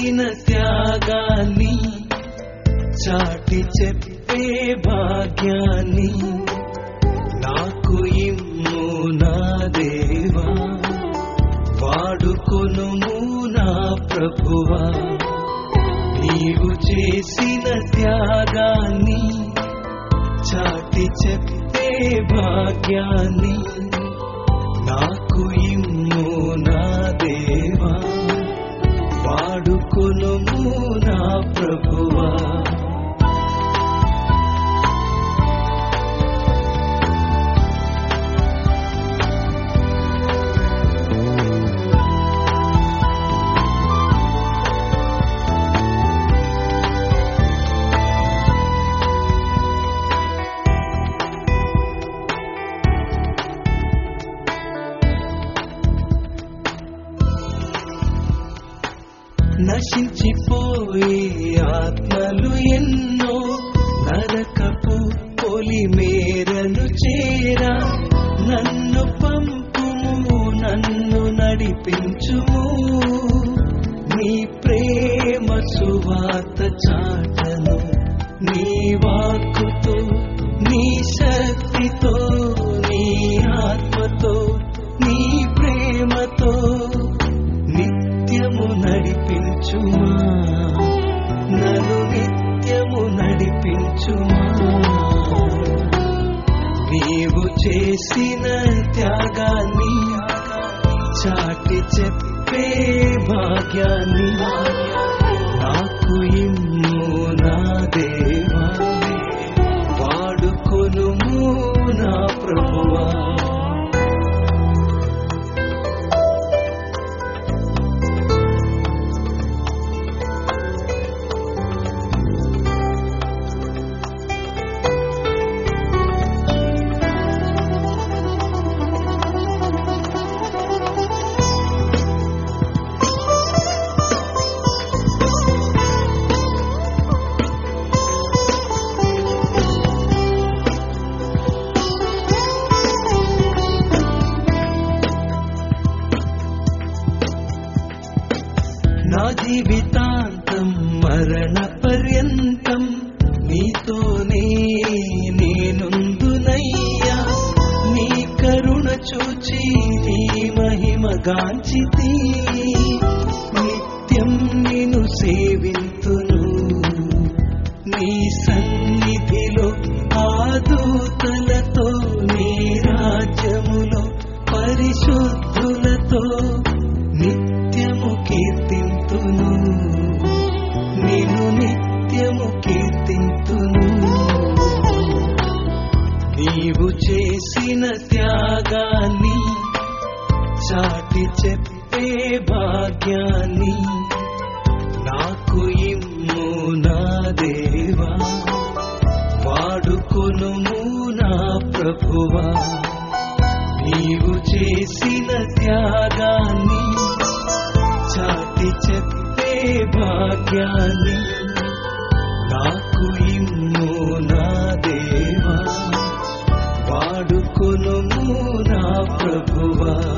చేసిన త్యాగాన్ని చాటి చెప్పే భాగ్యాన్ని నాకు ఇమ్ము నా దేవా వాడుకొనుము నా ప్రభువా నీవు చేసిన త్యాగాన్ని చాటి చెప్పే భాగ్యాన్ని నాకు ఇమ్ము నా దేవా వాడుకొనుము నా ప్రభువా నశించిపోయే ఆత్మలు ఎన్నో నరకపు పొలి మేరను చేరా నన్ను పంపుము నన్ను నడిపించుము నీ ప్రేమ సువాత చాటను నీ వాక్కుతో నీ శక్తితో నీ ఆత్మతో నీ ప్రేమతో నిత్యము నడిపించుమా నన్ను నిత్యము నడిపించుమా నీవు చేసిన త్యాగాన్ని చాటి చెప్పే భాగ్యాన్ని నాకు ఇమ్ము నా దేవా వాడుకొనుము నా ప్రభువా నా జీవితాంతం మరణ పర్యంతం నీతోనే నేనుందునయ్యా నీ కరుణ చూచి నీ మహిమ గాంచితి నిత్యం నిన్ను సేవింతును నీ సన్నిధిలో ఆదూతలతో నీ రాజ్యములో పరిశుద్ధులతో నిత్యము కీర్తింతును నిన్ను నిత్యము కీర్తింతును నీవు చేసిన త్యాగాన్ని చాటి చెప్పే భాగ్యాన్ని నాకు ఇమ్ము నా దేవా వాడుకొనుము నా ప్రభువా నీవు చేసిన త్యాగాన్ని చాటి చెప్పే భాగ్యాన్ని నాకు ఇమ్ము నా దేవా వాడుకొనుము నా ప్రభువా